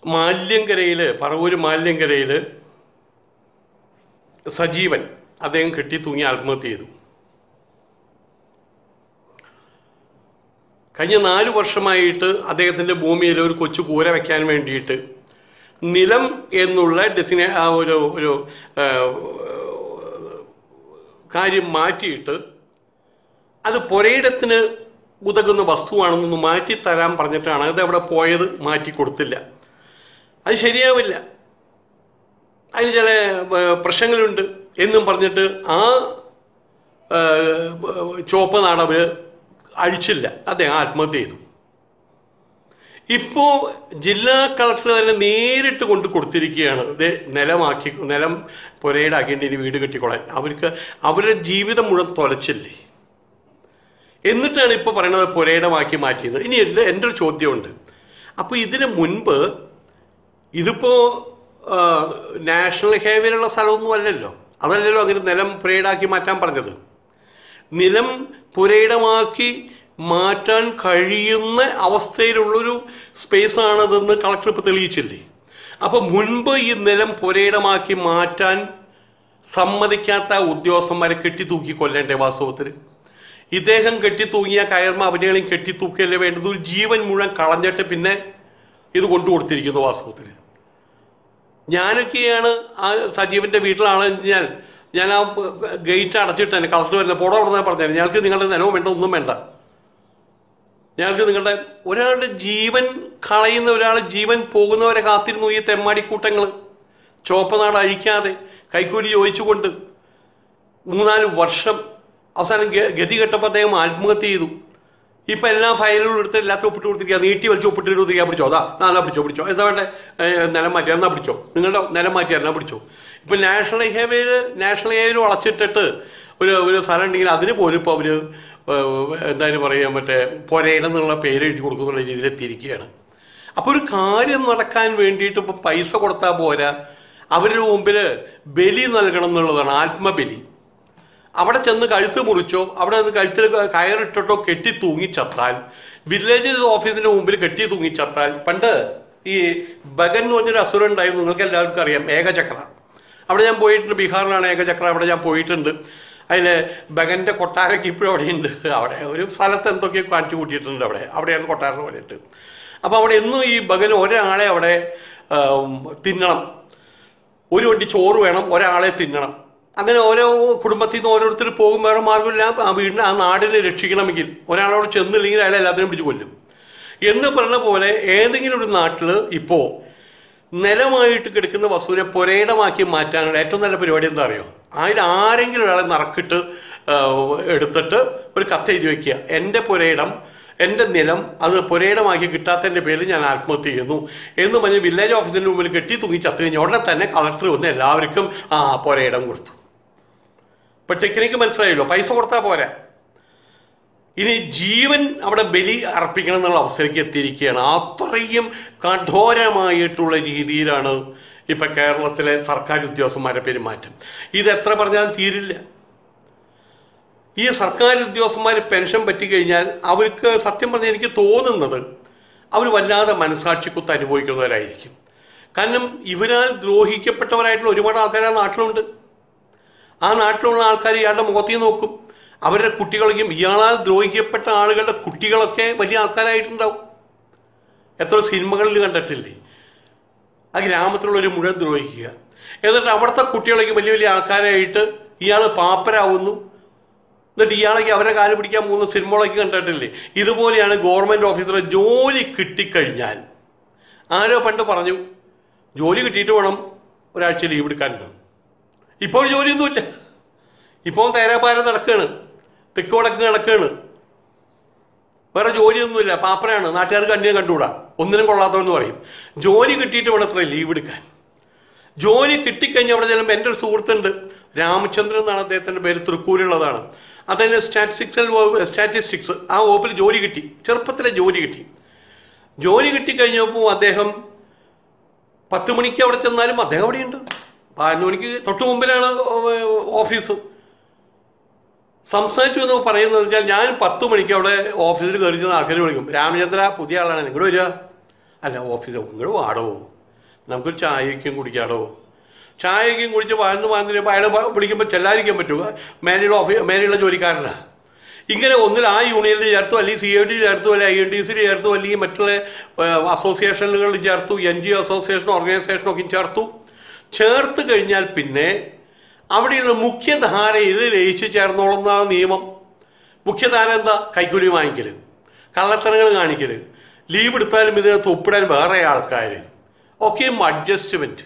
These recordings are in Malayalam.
മാല്യങ്കരയിൽ പറവൂര് മാല്യങ്കരയിൽ സജീവൻ അദ്ദേഹം കെട്ടി തൂങ്ങി ആത്മഹത്യ ചെയ്തു കഴിഞ്ഞ നാല് വർഷമായിട്ട് അദ്ദേഹത്തിൻ്റെ ഭൂമിയിൽ ഒരു കൊച്ചു കൂര വെക്കാൻ വേണ്ടിയിട്ട് നിലം എന്നുള്ള ഡെസിനെ ആ ഒരു ഒരു ആ, കാര്യം മാറ്റിയിട്ട് അത് പുരയിടത്തിന് ഉതകുന്ന വസ്തുവാണെന്നൊന്ന് മാറ്റി തരാൻ പറഞ്ഞിട്ടാണ് അത് അവിടെ പോയത് മാറ്റി കൊടുത്തില്ല അത് ശരിയാവില്ല അതിന് ചില ഏ, പ്രശ്നങ്ങളുണ്ട് എന്നും പറഞ്ഞിട്ട് ആ ഏ, ചുവപ്പ് നാടവർ അഴിച്ചില്ല അദ്ദേഹം ആത്മഹത്യ ചെയ്തു ഇപ്പോൾ ജില്ലാ കളക്ടർ തന്നെ നേരിട്ട് കൊണ്ട് കൊടുത്തിരിക്കുകയാണ് ഇത് നിലമാക്കി നിലം പുരയിടാക്കിയിട്ട് ഇനി വീട് കെട്ടിക്കൊള്ളാൻ അവർക്ക് അവരുടെ ജീവിതം മുഴുവൻ തുലച്ചില്ലേ എന്നിട്ടാണ് ഇപ്പോൾ പറയണത് പുരയിടമാക്കി മാറ്റിയത് ഇനി എൻ്റെ എൻ്റെ ഒരു ചോദ്യമുണ്ട് അപ്പോൾ ഇതിന് മുൻപ് ഇതിപ്പോ ആ, നാഷണൽ ഹൈവേയിലുള്ള സ്ഥലമൊന്നും അല്ലല്ലോ അതല്ലല്ലോ അങ്ങനെ നിലം പുരയിടാക്കി മാറ്റാൻ പറഞ്ഞത് നിലം പുരയിടമാക്കി മാറ്റാൻ കഴിയുന്ന അവസ്ഥയിലുള്ളൊരു സ്പേസ് ആണതെന്ന് കളക്ടർ ഇപ്പോൾ തെളിയിച്ചില്ലേ അപ്പൊ മുൻപ് ഈ നിലം പുരയിടമാക്കി മാറ്റാൻ സമ്മതിക്കാത്ത ഉദ്യോഗസ്ഥന്മാരെ കെട്ടിത്തൂക്കി കൊല്ലേണ്ടേ വാസ്തവത്തിൽ ഇദ്ദേഹം കെട്ടിത്തൂങ്ങിയ കയർമ അവനെയും കെട്ടിത്തൂക്കിയല്ലേ വേണ്ടത് ഒരു ജീവൻ മുഴുവൻ കളഞ്ഞിട്ട് പിന്നെ ഇത് കൊണ്ടു കൊടുത്തിരിക്കുന്നു വാസ്തവത്തിൽ ഞാനൊക്കെയാണ് ആ സജീവന്റെ വീട്ടിലാണെന്ന് കഴിഞ്ഞാൽ ഞാൻ ആ ഗേറ്റ് അടച്ചിട്ട് തന്നെ കളക്ടർ വരുന്ന പോടോ അവിടെ പറഞ്ഞാൽ ഞങ്ങൾക്ക് നിങ്ങളുടെ നിലവും വേണ്ട ഒന്നും വേണ്ട ഞങ്ങൾക്ക് നിങ്ങളുടെ ഒരാളുടെ ജീവൻ കളയുന്ന ഒരാൾ ജീവൻ പോകുന്നവരെ കാത്തിരുന്നു ഈ തെമ്മാടിക്കൂട്ടങ്ങൾ ചോപ്പനാട് അഴിക്കാതെ കൈക്കൂലി ചോദിച്ചുകൊണ്ട് മൂന്നാല് വർഷം അവസാനം ഗ- ഗതി കെട്ടപ്പോൾ അദ്ദേഹം ആത്മഹത്യ ചെയ്തു ഇപ്പൊ എല്ലാ ഫയലുകളും എടുത്ത് എല്ലാത്തും ഒപ്പിട്ട് കൊടുത്തിരിക്കുക നീട്ടി വലിച്ച് ഒപ്പിട്ട് കൊടുത്തിരിക്കുക പിടിച്ചോ അതാ ആ, എന്നാ പിടിച്ചോ പിടിച്ചോ എന്താ വേണ്ടേ ഏ, നിലം മാറ്റി എന്നാ പിടിച്ചോ നിങ്ങളുടെ നിലം മാറ്റി എന്നാ പിടിച്ചോ ഇപ്പൊ നാഷണൽ ഹൈവേയിൽ നാഷണൽ ഹൈവേയിൽ വളച്ചിട്ടിട്ട് ഒരു ഒരു സ്ഥലം ഉണ്ടെങ്കിൽ അതിന് പോലും ഇപ്പോൾ അവര് എന്തായാലും പറയുക മറ്റേ പൊരയിടം എന്നുള്ള പേര് എഴുതി കൊടുക്കുന്നുള്ള രീതിയിൽ എത്തിയിരിക്കുകയാണ് അപ്പോൾ ഒരു കാര്യം നടക്കാൻ വേണ്ടിയിട്ട് ഇപ്പോൾ പൈസ കൊടുത്താൽ പോരാ അവരുടെ മുമ്പിൽ ബലി നൽകണം എന്നുള്ളതാണ് ആത്മബലി അവിടെ ചെന്ന് കഴുത്ത് മുറിച്ചോ അവിടെ നിന്ന് കഴുത്തിൽ കയറിട്ടിട്ടോ കെട്ടി തൂങ്ങി ചത്താൽ വില്ലേജ് ഓഫീസിന്റെ മുമ്പിൽ കെട്ടി തൂങ്ങി ചത്താൽ പണ്ട് ഈ ബഗൻ എന്ന് പറഞ്ഞൊരു അസുരം ഉണ്ടായിരുന്നു നിങ്ങൾക്ക് എല്ലാവർക്കും അറിയാം ഏകചക്ര അവിടെ ഞാൻ പോയിട്ടുണ്ട് ബീഹാറിലാണ് ഏകചക്ര അവിടെ ഞാൻ പോയിട്ടുണ്ട് അതിൽ ബഗന്റെ കൊട്ടാരൊക്കെ ഇപ്പോഴും അവിടെയുണ്ട് അവിടെ ഒരു സ്ഥലത്ത് എന്തൊക്കെയോ കാണിച്ചു കൂട്ടിയിട്ടുണ്ട് അവിടെ അവിടെയാണ് കൊട്ടാരം പോയിട്ട് അപ്പോൾ അവിടെ എന്നും ഈ ബഗൻ ഒരാളെ അവിടെ ആം, തിന്നണം ഒരു വണ്ടി ചോറ് വേണം ഒരാളെ തിന്നണം അങ്ങനെ ഓരോ കുടുംബത്തിൽ നിന്ന് ഓരോരുത്തർ പോകും വേറെ മാർഗമില്ല ആ വീടിനെ ആ നാടിനെ രക്ഷിക്കണമെങ്കിൽ ഒരാളോട് ചെന്നില്ലെങ്കിൽ അയാളെ എല്ലാത്തിനും പിടിച്ച് കൊല്ലും എന്ന് പറഞ്ഞ പോലെ ഏതെങ്കിലും ഒരു നാട്ടിൽ ഇപ്പോൾ നിലമായിട്ട് കിടക്കുന്ന വസ്തുവിനെ പുരയിടമാക്കി മാറ്റാനുള്ള ഏറ്റവും നല്ല പരിപാടി എന്താ അറിയോ അതിൽ ആരെങ്കിലും ഒരാളെ നറക്കിട്ട് ആ, എടുത്തിട്ട് ഒരു കത്ത് എഴുതി വയ്ക്കുക എൻ്റെ പുരയിടം എൻ്റെ നിലം അത് പുരയിടമാക്കി കിട്ടാത്തതിൻ്റെ പേരിൽ ഞാൻ ആത്മഹത്യ ചെയ്യുന്നു എന്ന് പറഞ്ഞ് വില്ലേജ് ഓഫീസിൻ്റെ മുമ്പിൽ കെട്ടി തൂങ്ങി ചത്തു കഴിഞ്ഞ ഉടനെ തന്നെ കളക്ടർ വന്ന് എല്ലാവർക്കും ആ പുരയിടം കൊടുത്തു ഇപ്പൊ ടെക്നിക്ക് മനസ്സിലായല്ലോ പൈസ കൊടുത്താൽ പോരാ ഇനി ജീവൻ അവിടെ ബലി അർപ്പിക്കണം എന്നുള്ള അവസ്ഥയിലേക്ക് എത്തിയിരിക്കുകയാണ് അത്രയും കഠോരമായിട്ടുള്ള രീതിയിലാണ് ഇപ്പൊ കേരളത്തിലെ സർക്കാർ ഉദ്യോഗസ്ഥന്മാരുടെ പെരുമാറ്റം ഇത് എത്ര പറഞ്ഞാലും തീരില്ല ഈ സർക്കാർ ഉദ്യോഗസ്ഥന്മാർ പെൻഷൻ പറ്റിക്കഴിഞ്ഞാൽ അവർക്ക് സത്യം പറഞ്ഞാൽ എനിക്ക് തോന്നുന്നത് അവർ വല്ലാതെ മനസാക്ഷിക്കുത്ത് അനുഭവിക്കുന്നവരായിരിക്കും കാരണം ഇവരാൽ ദ്രോഹിക്കപ്പെട്ടവരായിട്ടുള്ള ഒരുപാട് ആൾക്കാർ ആ നാട്ടിലുണ്ട് ആ നാട്ടിലുള്ള ആൾക്കാർ ഇയാളുടെ മുഖത്തിൽ നോക്കും അവരുടെ കുട്ടികളൊക്കെയും ഇയാളാൽ ദ്രോഹിക്കപ്പെട്ട ആളുകളുടെ കുട്ടികളൊക്കെ വലിയ ആൾക്കാരായിട്ടുണ്ടാവും എത്ര സിനിമകളിൽ കണ്ടിട്ടില്ലേ ആ ഗ്രാമത്തിലുള്ള ഒരു മുഴുവൻ ദ്രോഹിക്കുക എന്നിട്ട് അവിടുത്തെ കുട്ടികളൊക്കെ വലിയ വലിയ ആൾക്കാരായിട്ട് ഇയാൾ പാപ്പരാവുന്നു എന്നിട്ട് ഇയാളൊക്കെ അവരെ കാല് പിടിക്കാൻ മൂന്ന് സിനിമകളൊക്കെ കണ്ടിട്ടില്ലേ ഇതുപോലെയാണ് ഗവൺമെന്റ് ഓഫീസറെ ജോലി കിട്ടിക്കഴിഞ്ഞാൽ ആരോ പണ്ട് പറഞ്ഞു ജോലി കിട്ടിയിട്ട് വേണം ഒരാഴ്ച ലീവ് എടുക്കാനുണ്ട് ഇപ്പോൾ ജോലിയൊന്നുമില്ല ഇപ്പോൾ തേരാപ്പാരം നടക്കുകയാണ് തെക്ക് വടക്ക് നടക്കുകയാണ് വേറെ ജോലിയൊന്നുമില്ല പാപ്പരാണ് നാട്ടുകാർ കണ്ണിയെ കണ്ടുകൂടാ ഒന്നിനും കൊള്ളാത്തവെന്ന് പറയും ജോലി കിട്ടിയിട്ട് വേണം അത്ര ലീവ് എടുക്കാൻ ജോലി കിട്ടിക്കഴിഞ്ഞ് അവിടെ ചെല്ലുമ്പോൾ എൻ്റെ ഒരു സുഹൃത്തുണ്ട് രാമചന്ദ്രൻ എന്നാണ് അദ്ദേഹത്തിൻ്റെ പേര് തൃക്കൂരുള്ളതാണ് അദ്ദേഹം സ്റ്റാറ്റിസ്റ്റിക്സൽ സ്റ്റാറ്റിസ്റ്റിക്സ് ആ വകുപ്പിൽ ജോലി കിട്ടി ചെറുപ്പത്തിലെ ജോലി കിട്ടി ജോലി കിട്ടിക്കഴിഞ്ഞപ്പോൾ അദ്ദേഹം പത്ത് മണിക്ക് അവിടെ ചെന്നാലും അദ്ദേഹം അവിടെയുണ്ട് പതിനൊന്ന് മണിക്ക് തൊട്ട് മുമ്പിലാണ് ഓഫീസ് സംസാരിച്ചു എന്ന് പറയുന്നത് വെച്ചാൽ ഞാൻ പത്ത് മണിക്ക് അവിടെ ഓഫീസിൽ കയറി ചെന്ന് ആൾക്കാർ വിളിക്കും രാമചന്ദ്ര പുതിയ ആളാണ് നിങ്ങൾ വരിക അല്ല ഓഫീസ് നിങ്ങൾ വാടോ നമുക്കൊരു ചായയ്ക്കും കുടിക്കാടോ ചായയ്ക്കും കുടിച്ച് വാഴ്ന്നു വാങ്ങുമ്പോൾ അയാൾ വിളിക്കുമ്പോൾ ചെല്ലാതിരിക്കാൻ പറ്റുമോ മേലെയുള്ള ഓഫീ മേലെയുള്ള ജോലിക്കാരനാ ഇങ്ങനെ ഒന്നിൽ ആ യൂണിയനിൽ ചേർത്തു അല്ലെങ്കിൽ സി ഐ ടി ചേർത്തു അല്ലെങ്കിൽ ഐ എൻ ടി സിയിൽ ചേർത്തു അല്ലെങ്കിൽ മറ്റുള്ള അസോസിയേഷനുകളിൽ ചേർത്തു എൻ ജി ഒ അസോസിയേഷൻ ഓർഗനൈസേഷനൊക്കെ ചേർത്തു ചേർത്ത് കഴിഞ്ഞാൽ പിന്നെ അവിടെയുള്ള മുഖ്യധാരയിൽ ലയിച്ച് ചേർന്നോളുന്ന നിയമം മുഖ്യധാര എന്താ കൈക്കൂലി വാങ്ങിക്കൽ കള്ളത്തരങ്ങൾ കാണിക്കൽ ലീവ് എടുത്താലും ഇതിനകത്ത് ഒപ്പിടാൻ വേറെ ആൾക്കാർ ഒക്കെയും അഡ്ജസ്റ്റ്മെൻറ്റ്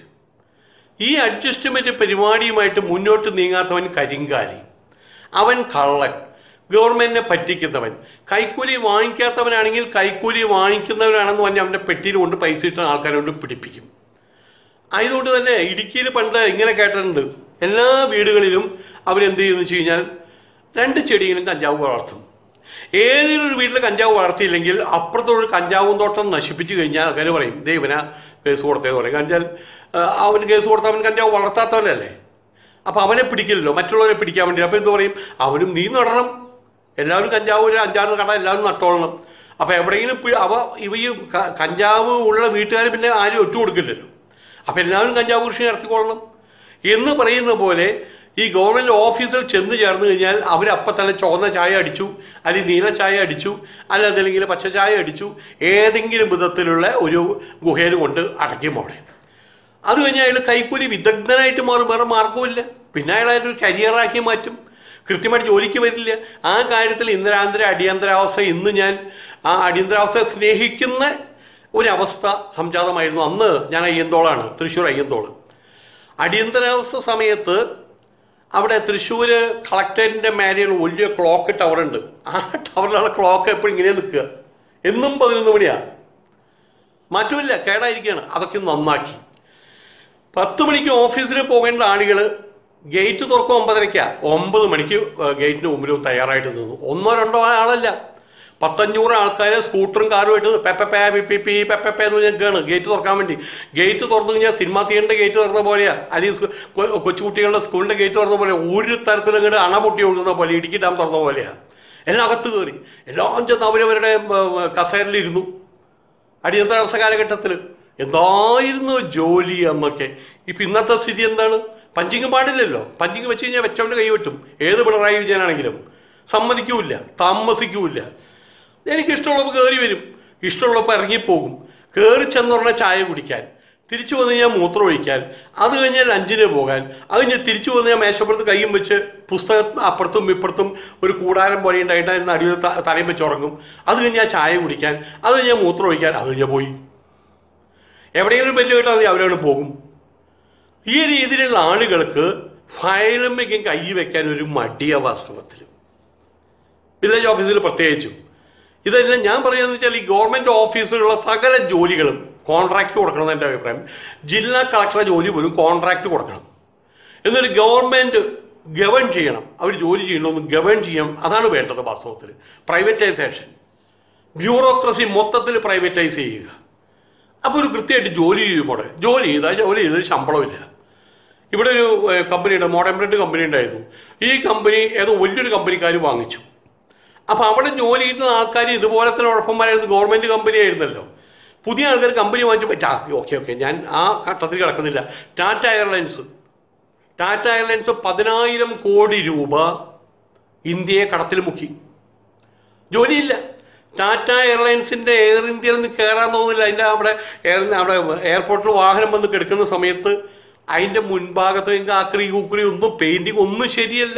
ഈ അഡ്ജസ്റ്റ്മെൻറ്റ് പരിപാടിയുമായിട്ട് മുന്നോട്ട് നീങ്ങാത്തവൻ കരിങ്കാലി അവൻ കള്ളൻ ഗവൺമെന്റിനെ പറ്റിക്കുന്നവൻ കൈക്കൂലി വാങ്ങിക്കാത്തവനാണെങ്കിൽ കൈക്കൂലി വാങ്ങിക്കുന്നവനാണെന്ന് പറഞ്ഞ് അവൻ്റെ പെട്ടിയിൽ കൊണ്ട് പൈസ ഇട്ട ആൾക്കാരെ കൊണ്ട് പിടിപ്പിക്കും ആയതുകൊണ്ട് തന്നെ ഇടുക്കിയിൽ പണ്ട് ഇങ്ങനെ കേട്ടിട്ടുണ്ട് എല്ലാ വീടുകളിലും അവരെന്ത് ചെയ്യുന്നു വെച്ച് കഴിഞ്ഞാൽ രണ്ട് ചെടിയിലും കഞ്ചാവ് വളർത്തും ഏതെങ്കിലും ഒരു വീട്ടിൽ കഞ്ചാവ് വളർത്തിയില്ലെങ്കിൽ അപ്പുറത്തൊരു കഞ്ചാവും തോട്ടം നശിപ്പിച്ചു കഴിഞ്ഞാൽ ആൾക്കാർ പറയും ദൈവന കേസ് കൊടുത്തതെന്ന് പറയും കാരണം അവൻ കേസ് കൊടുത്ത അവൻ കഞ്ചാവ് വളർത്താത്തവനല്ലേ അപ്പോൾ അവനെ പിടിക്കില്ലല്ലോ മറ്റുള്ളവരെ പിടിക്കാൻ വേണ്ടി അപ്പോൾ എന്ത് പറയും അവനും നീ നടണം എല്ലാവരും കഞ്ചാവ് ഒരു അഞ്ചാറ് കട എല്ലാവരും നട്ടോളണം അപ്പോൾ എവിടെയെങ്കിലും പി- അവ ഇവ ഈ ക- കഞ്ചാവ് ഉള്ള വീട്ടുകാർ പിന്നെ ആരും ഒറ്റ കൊടുക്കില്ലല്ലോ അപ്പോൾ എല്ലാവരും കഞ്ചാവ് കൃഷി നടത്തിക്കൊള്ളണം എന്ന് പറയുന്ന പോലെ ഈ ഗവൺമെൻറ് ഓഫീസിൽ ചെന്ന് ചേർന്ന് കഴിഞ്ഞാൽ അവരപ്പം തന്നെ ചുവന്ന ചായ അടിച്ചു അല്ലെങ്കിൽ നീല ചായ അടിച്ചു അല്ല അതല്ലെങ്കിൽ പച്ച ചായ അടിച്ചു ഏതെങ്കിലും വിധത്തിലുള്ള ഒരു ഗുഹയിൽ കൊണ്ട് അടയ്ക്കും അവിടെ അത് കഴിഞ്ഞ് അയാൾ കൈക്കൂലി വിദഗ്ധനായിട്ട് മാറും വേറെ മാർഗവുമില്ല പിന്നെ അയാൾ അതിനൊരു കരിയറാക്കി മാറ്റും കൃത്യമായിട്ട് ജോലിക്ക് വരില്ല ആ കാര്യത്തിൽ ഇന്ദിരാന്തര അടിയന്തരാവസ്ഥ ഇന്ന് ഞാൻ ആ അടിയന്തരാവസ്ഥയെ സ്നേഹിക്കുന്ന ഒരവസ്ഥ സംജാതമായിരുന്നു അന്ന് ഞാൻ അയ്യന്തോളാണ് തൃശ്ശൂർ അയ്യന്തോള് അടിയന്തരാവസ്ഥ സമയത്ത് അവിടെ തൃശ്ശൂർ കളക്ടറേറ്റിൻ്റെ മേലെയുള്ള വലിയ ക്ലോക്ക് ടവർ ഉണ്ട് ആ ടവറിലുള്ള ക്ലോക്ക് എപ്പോഴും ഇങ്ങനെ നിൽക്കുക എന്നും പതിനൊന്ന് മണിയാണ് മാറ്റമില്ല കേടായിരിക്കുകയാണ് അതൊക്കെ നന്നാക്കി പത്ത് മണിക്ക് ഓഫീസിൽ പോകേണ്ട ആളുകൾ ഗേറ്റ് തുറക്കും ഒമ്പതരയ്ക്കാ ഒമ്പത് മണിക്ക് ഏഹ്, ഗേറ്റിന് മുമ്പിൽ തയ്യാറായിട്ട് നിന്നു ഒന്നോ രണ്ടോ ആളല്ല പത്തഞ്ഞൂറ് ആൾക്കാരെ സ്കൂട്ടറും കാറുമായിട്ട് പെപ്പപ്പേ പി പി പെപ്പപ്പേ എന്ന് നിൽക്കുകയാണ് ഗേറ്റ് തുറക്കാൻ വേണ്ടി ഗേറ്റ് തുറന്നു കഴിഞ്ഞാൽ സിനിമാ തിയേറ്ററിന്റെ ഗേറ്റ് തുറന്ന പോലെയാ അല്ലെങ്കിൽ സ് കൊ- കൊച്ചുകുട്ടികളുടെ സ്കൂളിന്റെ ഗേറ്റ് തുറന്ന പോലെ ഒരു തരത്തിലും ഇങ്ങോട്ട് അണ പൊട്ടി ഒഴുകുന്ന പോലെ ഇടുക്കി ഡാം തുറന്ന പോലെയാ എല്ലാം അകത്ത് കയറി എല്ലാം ചെന്ന് അവരവരുടെ ഏഹ്, കസേരയിലിരുന്നു അടിയന്തരാവസ്ഥ കാലഘട്ടത്തിൽ എന്തായിരുന്നു ജോലി അന്നൊക്കെ ഇപ്പൊ ഇന്നത്തെ സ്ഥിതി എന്താണ് പഞ്ചിങ് പാടില്ലല്ലോ പഞ്ചിങ് വെച്ച് കഴിഞ്ഞാൽ വെച്ചവന്റെ കൈ വെട്ടും ഏത് പിണറായി വിജയനാണെങ്കിലും സമ്മതിക്കൂല താമസിക്കൂല എനിക്ക് ഇഷ്ടമുള്ളപ്പോൾ കയറി വരും ഇഷ്ടമുള്ളപ്പോൾ ഇറങ്ങിപ്പോകും കയറി ചെന്നുടനെ ചായ കുടിക്കാൻ തിരിച്ചു വന്നു കഴിഞ്ഞാൽ മൂത്രം ഒഴിക്കാൻ അത് കഴിഞ്ഞാൽ ലഞ്ചിന് പോകാൻ അത് കഴിഞ്ഞ് തിരിച്ചു വന്ന് ഞാൻ മേശപ്പുറത്ത് കൈയും വെച്ച് പുസ്തകം അപ്പുറത്തും ഇപ്പുറത്തും ഒരു കൂടാരം പോലെ ഉണ്ടായിട്ട് അതിന് അടിയിൽ ത- തലയും വെച്ച് ഉറങ്ങും അത് കഴിഞ്ഞാൽ ചായ കുടിക്കാൻ അത് കഴിഞ്ഞാൽ മൂത്രം ഒഴിക്കാൻ അത് കഴിഞ്ഞാൽ പോയി എവിടെയെങ്കിലും ബെല്ല് കേട്ടാൽ മതി അവരവിടെ പോകും ഈ രീതിയിലുള്ള ആളുകൾക്ക് ഫയലുമ്മയ്ക്കും കൈ വെക്കാൻ ഒരു മടിയ വാസ്തവത്തിൽ വില്ലേജ് ഓഫീസിൽ പ്രത്യേകിച്ചും ഇതെല്ലാം ഞാൻ പറയുന്നത് വെച്ചാൽ ഈ ഗവൺമെന്റ് ഓഫീസിലുള്ള സകല ജോലികളും കോൺട്രാക്ട് കൊടുക്കണം എന്ന് എൻ്റെ അഭിപ്രായം ജില്ലാ കളക്ടറെ ജോലി പോലും കോൺട്രാക്ട് കൊടുക്കണം എന്നിട്ട് ഗവൺമെന്റ് ഗവൺ ചെയ്യണം അവർ ജോലി ചെയ്യണമെന്ന് ഗവൺ ചെയ്യണം അതാണ് വേണ്ടത് വാസ്തവത്തിൽ പ്രൈവറ്റൈസേഷൻ ബ്യൂറോക്രസി മൊത്തത്തിൽ പ്രൈവറ്റൈസ് ചെയ്യുക അപ്പോൾ ഒരു കൃത്യമായിട്ട് ജോലി ചെയ്യുമ്പോൾ ജോലി ചെയ്താൽ ജോലി ചെയ്ത് ശമ്പളമില്ല ഇവിടെ ഒരു ഏഹ്, കമ്പനിയുണ്ട് മോഡേൺ ബ്രെഡ് കമ്പനി ഉണ്ടായിരുന്നു ഈ കമ്പനി ഏതോ വലിയൊരു കമ്പനിക്കാർ വാങ്ങിച്ചു അപ്പോൾ അവിടെ ജോലി ചെയ്യുന്ന ആൾക്കാർ ഇതുപോലെ തന്നെ ഉഴപ്പന്മാരായിരുന്നു ഗവൺമെന്റ് കമ്പനി ആയിരുന്നല്ലോ പുതിയ ആൾക്കാർ കമ്പനി വാങ്ങിച്ചു ആ ഓക്കെ ഓക്കെ ഞാൻ ആ ഘട്ടത്തിൽ കിടക്കുന്നില്ല ടാറ്റ എയർലൈൻസ് ടാറ്റ എയർലൈൻസ് പതിനായിരം കോടി രൂപ ഇന്ത്യയെ കടത്തിൽ മുക്കി ജോലിയില്ല ടാറ്റ എയർലൈൻസിന്റെ എയർ ഇന്ത്യയിൽ നിന്ന് കയറാൻ തോന്നുന്നില്ല അതിന്റെ അവിടെ എയർ അവിടെ എയർപോർട്ടിൽ വാഹനം വന്ന് കിടക്കുന്ന സമയത്ത് അതിന്റെ മുൻഭാഗത്ത് നിങ്ങൾക്ക് ആക്രി കൂക്രി ഒന്നും പെയിന്റിങ് ഒന്നും ശരിയല്ല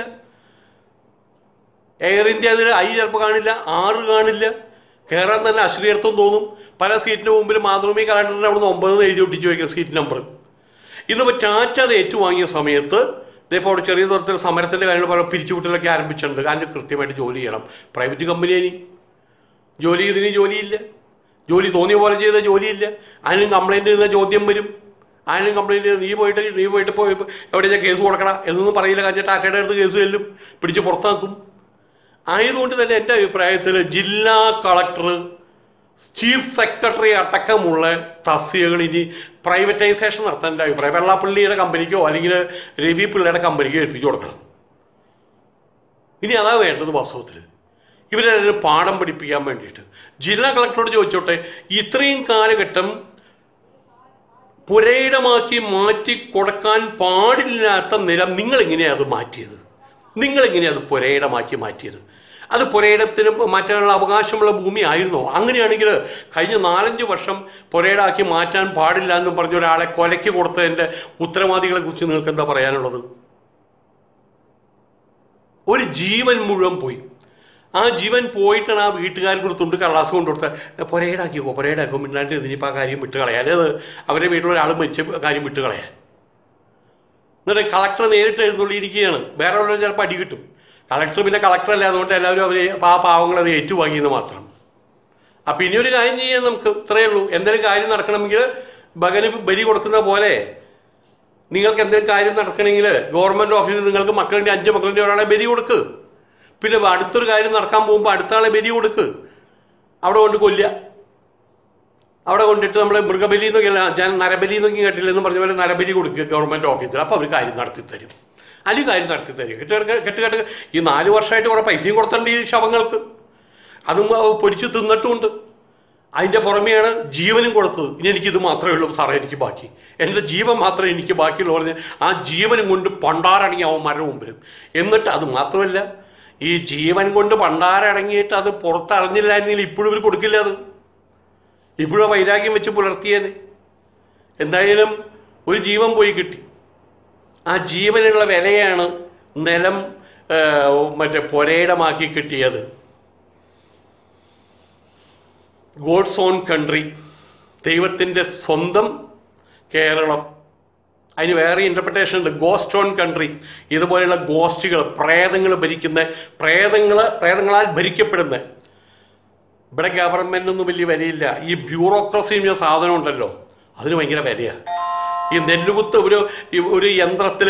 എയർ ഇന്ത്യ അതിൽ ഐ ചിലപ്പോൾ കാണില്ല ആറ് കാണില്ല കയറാൻ തന്നെ അശ്ലീലത്വം തോന്നും പല സീറ്റിന് മുമ്പിൽ മാതൃഭൂമി കാലണ്ടറിന് അവിടെ നിന്ന് ഒമ്പതെന്ന് എഴുതി ഒട്ടിച്ച് വയ്ക്കും സീറ്റ് നമ്പർ ഇന്നിപ്പോൾ ടാറ്റ അത് ഏറ്റുവാങ്ങിയ സമയത്ത് ഇതേപോലെ അവിടെ ചെറിയ തരത്തിൽ സമരത്തിന്റെ കാര്യങ്ങൾ പറയാൻ പിരിച്ചുവിട്ടലൊക്കെ ആരംഭിച്ചിട്ടുണ്ട് അതിന് കൃത്യമായിട്ട് ജോലി ചെയ്യണം പ്രൈവറ്റ് കമ്പനി ഇനി ജോലി ചെയ്തതിന് ജോലിയില്ല ജോലി തോന്നിയ പോലെ ചെയ്ത ജോലിയില്ല അതിനും കംപ്ലൈന്റ് ചെയ്യുന്ന ചോദ്യം വരും അതിനും കംപ്ലൈന്റ് ചെയ്ത് നീ പോയിട്ട് നീ പോയിട്ട് പോയി എവിടെ കേസ് കൊടുക്കണം എന്നൊന്നും പറയില്ല കാരണം ടാറ്റയുടെ അടുത്ത് കേസ് ചെല്ലും പിടിച്ച് പുറത്താക്കും ആയതുകൊണ്ട് തന്നെ എൻ്റെ അഭിപ്രായത്തിൽ ജില്ലാ കളക്ടർ ചീഫ് സെക്രട്ടറി അടക്കമുള്ള തസ്തികകൾ ഇനി പ്രൈവറ്റൈസേഷൻ നടത്താൻ എൻ്റെ അഭിപ്രായം വെള്ളാപ്പള്ളിയുടെ കമ്പനിക്കോ അല്ലെങ്കിൽ രവി പിള്ളയുടെ കമ്പനിക്കോ ഏൽപ്പിച്ചു കൊടുക്കണം ഇനി അതാ വേണ്ടത് വാസ്തവത്തിൽ ഇവരെ പാഠം പഠിപ്പിക്കാൻ വേണ്ടിയിട്ട് ജില്ലാ കളക്ടറോട് ചോദിച്ചോട്ടെ ഇത്രയും കാലഘട്ടം പുരയിടമാക്കി മാറ്റി കൊടുക്കാൻ പാടില്ലാത്ത നിലം നിങ്ങൾ എങ്ങനെയാണ് അത് മാറ്റിയത് നിങ്ങൾ എങ്ങനെയാണ് അത് പുരയിടമാക്കി മാറ്റിയത് അത് പുരയിടത്തിന് മാറ്റാനുള്ള അവകാശമുള്ള ഭൂമി ആയിരുന്നോ അങ്ങനെയാണെങ്കിൽ കഴിഞ്ഞ നാലഞ്ച് വർഷം പുരയിടാക്കി മാറ്റാൻ പാടില്ല എന്ന് പറഞ്ഞ ഒരാളെ കൊലയ്ക്ക് കൊടുത്തതിൻ്റെ ഉത്തരവാദികളെ കുറിച്ച് നിങ്ങൾക്ക് എന്താ പറയാനുള്ളത് ഒരു ജീവൻ മുഴുവൻ പോയി ആ ജീവൻ പോയിട്ടാണ് ആ വീട്ടുകാർക്ക് കൊടുത്തുണ്ട് കള്ളാസ് കൊണ്ടു കൊടുത്ത പുരയിടാക്കിക്കോ പുരയിടാക്കോ മിണ്ടാണ്ട് ഇതിനിപ്പോൾ ആ കാര്യം വിട്ട് കളയാൻ അത് അവരെ വീട്ടിലൊരാൾ മരിച്ച കാര്യം വിട്ട് കളയാൻ എന്നിട്ട് കളക്ടർ നേരിട്ട് എഴുന്നള്ളിയിരിക്കുകയാണ് വേറെ ഉള്ളവർ ചിലപ്പോൾ അടി കിട്ടും കളക്ടർ പിന്നെ കളക്ടർ അല്ല അതുകൊണ്ട് എല്ലാവരും അവർ ആ പാവങ്ങൾ അത് ഏറ്റുവാങ്ങിയെന്ന് മാത്രം അപ്പം ഇനി ഒരു കാര്യം ചെയ്യാൻ നമുക്ക് ഇത്രയേ ഉള്ളൂ എന്തെങ്കിലും കാര്യം നടക്കണമെങ്കിൽ ഭഗന് ബലി കൊടുക്കുന്ന പോലെ നിങ്ങൾക്ക് എന്തെങ്കിലും കാര്യം നടക്കണമെങ്കിൽ ഗവൺമെൻറ് ഓഫീസിൽ നിങ്ങൾക്ക് മക്കളുടെ അഞ്ച് മക്കളുടെ ഒരാളെ ബലി കൊടുക്ക് പിന്നെ അടുത്തൊരു കാര്യം നടക്കാൻ പോകുമ്പോൾ അടുത്ത ആളെ ബലി കൊടുക്ക് അവിടെ കൊണ്ട് കൊല്ലുക അവിടെ കൊണ്ടിട്ട് നമ്മൾ മൃഗബലി എന്നൊക്കെയല്ല ഞാൻ നരബലി എന്നൊക്കെ കേട്ടില്ല എന്ന് പറഞ്ഞ പോലെ നരബലി കൊടുക്കുക ഗവൺമെൻറ് ഓഫീസിൽ അപ്പോൾ അവർ കാര്യം നടത്തി തരും അല്ലെങ്കിൽ കാര്യം നടത്തി തരും കെട്ട് കെട്ട് കെട്ട് ഈ നാല് വർഷമായിട്ട് കുറേ പൈസയും കൊടുത്തിട്ടുണ്ട് ഈ ശവങ്ങൾക്ക് അതും പൊരിച്ച് തിന്നിട്ടുമുണ്ട് അതിൻ്റെ പുറമെയാണ് ജീവനും കൊടുത്തത് ഇനി എനിക്കിത് മാത്രമേ ഉള്ളൂ സാറേ എനിക്ക് ബാക്കി എൻ്റെ ജീവൻ മാത്രമേ എനിക്ക് ബാക്കിയുള്ളൂ പറഞ്ഞ് ആ ജീവനും കൊണ്ട് പണ്ടാരടങ്ങി അവന്മാരുടെ മുമ്പിലും എന്നിട്ട് അത് മാത്രമല്ല ഈ ജീവൻ കൊണ്ട് പണ്ടാരടങ്ങിയിട്ട് അത് പുറത്തറിഞ്ഞില്ലായിരുന്നെങ്കിൽ ഇപ്പോഴും ഇവർ കൊടുക്കില്ല അത് ഇപ്പോഴും വൈരാഗ്യം വെച്ച് പുലർത്തിയേനെ എന്തായാലും ഒരു ജീവൻ പോയി കിട്ടി ആ ജീവനുള്ള വിലയാണ് നിലം ആ, മറ്റേ പുരയിടമാക്കി കിട്ടിയത് ഗോഡ്സ് ഓൺ കൺട്രി ദൈവത്തിൻ്റെ സ്വന്തം കേരളം അതിന് വേറെ ഇൻ്റർപ്രിട്ടേഷൻ ഉണ്ട് ഗോസ്റ്റ് ഓൺ കൺട്രി ഇതുപോലെയുള്ള ഗോസ്റ്റുകൾ പ്രേതങ്ങൾ ഭരിക്കുന്ന പ്രേതങ്ങൾ പ്രേതങ്ങളാൽ ഭരിക്കപ്പെടുന്ന ഇവിടെ ഗവൺമെൻറ്റൊന്നും വലിയ വിലയില്ല ഈ ബ്യൂറോക്രസി എന്ന സാധനം ഉണ്ടല്ലോ അതിന് ഭയങ്കര വിലയാണ് ഈ നെല്ലുകുത്ത് ഒരു ഈ ഒരു യന്ത്രത്തിൽ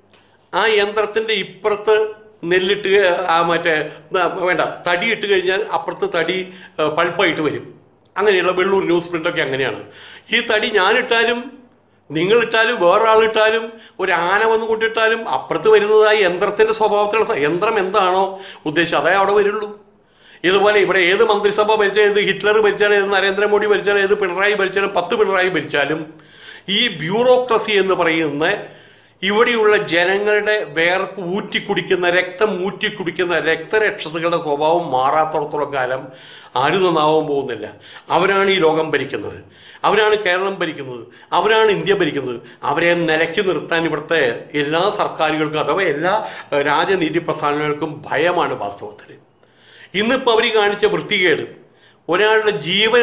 ആ യന്ത്രത്തിൻ്റെ ഇപ്പുറത്ത് നെല്ലിട്ട് ആ മറ്റേ ആ, വേണ്ട തടി ഇട്ട് കഴിഞ്ഞാൽ അപ്പുറത്ത് തടി ആ, പൾപ്പായിട്ട് വരും അങ്ങനെയുള്ള വെള്ളൂർ ന്യൂസ് പ്രിൻ്റൊക്കെ അങ്ങനെയാണ് ഈ തടി ഞാനിട്ടാലും നിങ്ങളിട്ടാലും വേറൊരാളിട്ടാലും ഒരു ആന വന്ന് കൊണ്ടിട്ടാലും അപ്പുറത്ത് വരുന്നത് ആ യന്ത്രത്തിൻ്റെ സ്വഭാവത്തിലുള്ള സ- യന്ത്രം എന്താണോ ഉദ്ദേശിച്ചത് അതേ അവിടെ വരുള്ളൂ ഇതുപോലെ ഇവിടെ ഏത് മന്ത്രിസഭ ഭരിച്ചാൽ ഏത് ഹിറ്റ്ലർ ഭരിച്ചാലും ഏത് നരേന്ദ്രമോദി ഭരിച്ചാലും ഏത് പിണറായി ഭരിച്ചാലും പത്ത് പിണറായി ഭരിച്ചാലും ഈ ബ്യൂറോക്രസി എന്ന് പറയുന്ന ഇവിടെയുള്ള ജനങ്ങളുടെ വേർപ്പ് ഊറ്റിക്കുടിക്കുന്ന രക്തം ഊറ്റിക്കുടിക്കുന്ന രക്തരക്ഷസുകളുടെ സ്വഭാവം മാറാത്തോടത്തോളം കാലം ആരും നന്നാവാൻ പോകുന്നില്ല അവരാണ് ഈ ലോകം ഭരിക്കുന്നത് അവരാണ് കേരളം ഭരിക്കുന്നത് അവരാണ് ഇന്ത്യ ഭരിക്കുന്നത് അവരെ നിലയ്ക്ക് നിർത്താൻ ഇവിടുത്തെ എല്ലാ സർക്കാരുകൾക്കും അഥവാ എല്ലാ ഏഹ്, രാജനീതി പ്രസ്ഥാനങ്ങൾക്കും ഭയമാണ് വാസ്തവത്തിൽ ഇന്നിപ്പോൾ അവർ കാണിച്ച വൃത്തികേട് ഒരാളുടെ ജീവൻ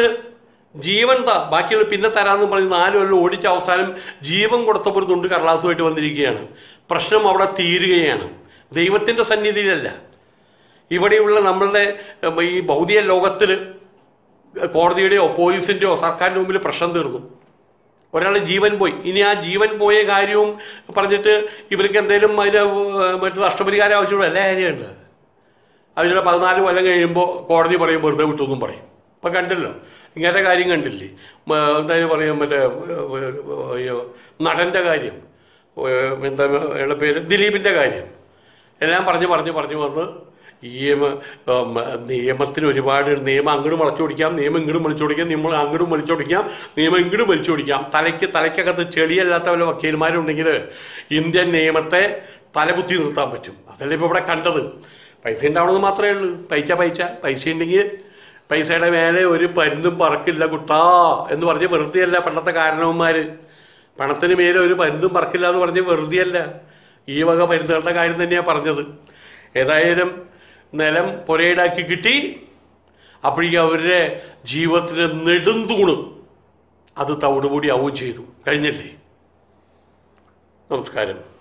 ജീവൻ താ ബാക്കിയുള്ള പിന്നെ തരാമെന്ന് പറഞ്ഞ് നാല് കൊല്ലം ഓടിച്ച അവസാനം ജീവൻ കൊടുത്തപ്പോൾ ഒരു തുണ്ട് കടലാസുമായിട്ട് വന്നിരിക്കുകയാണ് പ്രശ്നം അവിടെ തീരുകയാണ് ദൈവത്തിൻ്റെ സന്നിധിയിലല്ല ഇവിടെയുള്ള നമ്മളുടെ ഉം, ഈ ഭൗതിക ലോകത്തിൽ കോടതിയുടെയോ പോലീസിൻ്റെയോ സർക്കാരിൻ്റെ മുമ്പിൽ പ്രശ്നം തീർന്നു ഒരാളുടെ ജീവൻ പോയി ഇനി ആ ജീവൻ പോയ കാര്യവും പറഞ്ഞിട്ട് ഇവർക്ക് എന്തെങ്കിലും അതിന് മറ്റു നഷ്ടപരിഹാരം ആവശ്യമുള്ള എല്ലാ കാര്യമുണ്ട് അതിനുള്ള പതിനാല് കൊല്ലം കഴിയുമ്പോൾ കോടതി പറയും വെറുതെ വിട്ടു എന്നും പറയും ഇപ്പം കണ്ടല്ലോ ഇങ്ങനത്തെ കാര്യം കണ്ടില്ലേ മ- എന്തായാലും പറയാം മറ്റേ ഏർ, അയ്യോ, നടൻ്റെ കാര്യം ഏർ, എന്താ അയാളുടെ പേര് ദിലീപിൻ്റെ കാര്യം എല്ലാം പറഞ്ഞ് പറഞ്ഞ് പറഞ്ഞ് വന്ന് ഈ മ- ഉം, നിയമത്തിന് ഒരുപാട് നിയമം അങ്ങോട്ട് വളച്ചോടിക്കാം നിയമം ഇങ്ങോട്ടും വലിച്ചോടിക്കാം നമ്മൾ അങ്ങോട്ടും വലിച്ചോടിക്കാം നിയമം ഇങ്ങോട്ടും വലിച്ചോടിക്കാം തലയ്ക്ക് തലയ്ക്കകത്ത് ചെളിയല്ലാത്ത വല്ല വക്കീൽമാരുണ്ടെങ്കിൽ ഇന്ത്യൻ നിയമത്തെ തലകുത്തി നിർത്താൻ പറ്റും അതല്ലേ ഇപ്പോൾ ഇവിടെ കണ്ടത് പൈസ ഉണ്ടാവണമെന്ന് മാത്രമേ ഉള്ളൂ പൈസ പൈസ പൈസ ഉണ്ടെങ്കിൽ പൈസയുടെ മേലെ ഒരു പരുന്തും പറക്കില്ല കുട്ടാ എന്ന് പറഞ്ഞ് വെറുതെയല്ല പണ്ടത്തെ കാരണവന്മാർ പണത്തിന് മേലെ ഒരു പരുന്തും പറക്കില്ല എന്ന് പറഞ്ഞ് വെറുതെയല്ല ഈ വക പരുന്തുകളുടെ കാര്യം തന്നെയാണ് പറഞ്ഞത് ഏതായാലും നിലം പുരയിടാക്കി കിട്ടി അപ്പോഴേക്കും അവരുടെ ജീവിതത്തിൻ്റെ നെടുന്തൂണ് അത് തവിടുപൊടി ആവുകയും ചെയ്തു കഴിഞ്ഞല്ലേ നമസ്കാരം